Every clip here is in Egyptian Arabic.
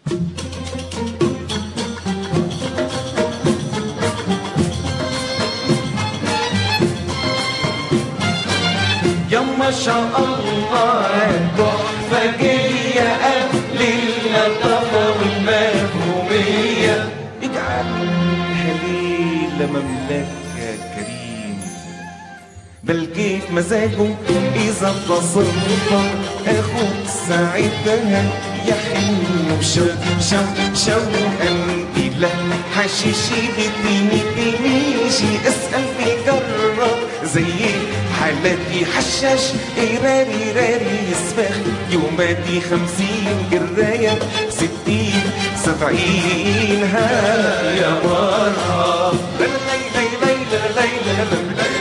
يا ما شاء الله تحفة جاية قبل اللطافة والمفهومية اجعلها ليلة مملكة كريم بل كيف مزاجه إذا تصرف أخوك ساعتها يحن وشوق شوق شوقا إلى حشيشي بديني بنيجي اسأل بجرب زي حالتي حشاش إيراري راري يسبخ يوماتي خمسين جراية ستين سبعين ها يا مرة ليلى ليلى ليلى ليلى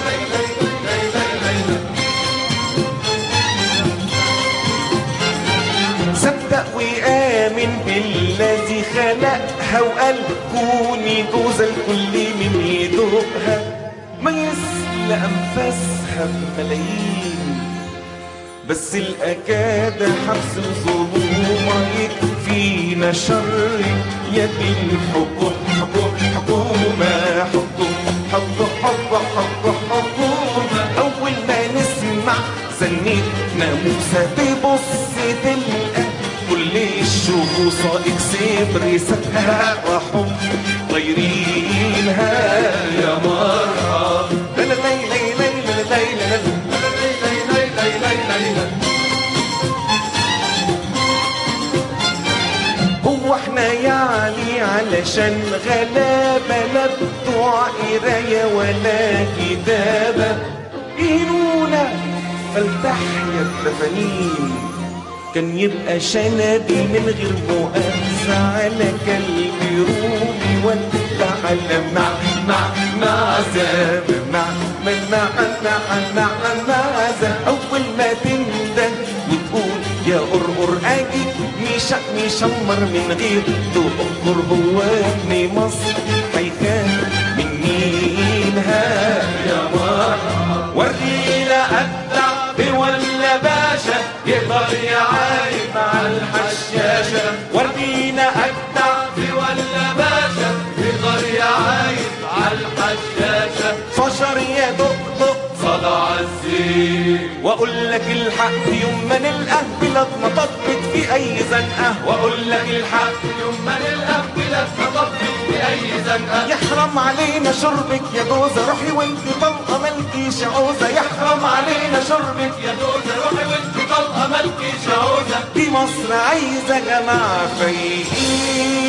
صدق وآمن بالذي خلقها وقال كوني جوز الكل من يدوقها ما يسلى أنفاسها بملايين بس الأكاد حبس وظلومة يكفينا شر يد الحكم حكم حكومة حكم حب حب حب حكومة أول ما نسمع زنيت ناموسة تبص تلقى كل الشخوصة اكسب ريستها وحب غيرينها يا مرة لا لا لا لا لا لا لا لا هو احنا يعني علشان غلابة لا بتوع قراية ولا كتابة يهنونا فلتحيا التفانين كان يبقى شنبي من غير مؤاخذة على كلب رومي ولا على مع مع معزة مع مع مع مع مع معزة أول ما تندم وتقول يا قرقر أجي مش مشمر من غير تقر هو ابن مصر هيخاف من مينها يا مرحبا ورينا أبدع ولا باشا يقدر يعايب مع الحشاشة ورينا أبدع ولا باشا يقدر يعايب مع الحشاشة فشر يا دق صدع الزين واقول لك الحق يوم ما نلقى بلادنا طبت في اي زنقه واقول لك الحق يوم ما نلقى بلادنا طبت في اي زنقه يحرم علينا شربك يا جوزة روحي وانت طلقه مالكيش عوزه يحرم علينا شربك يا جوزة روحي وانت طلقه مالكيش عوزه دي مصر عايزه جماعه فايقين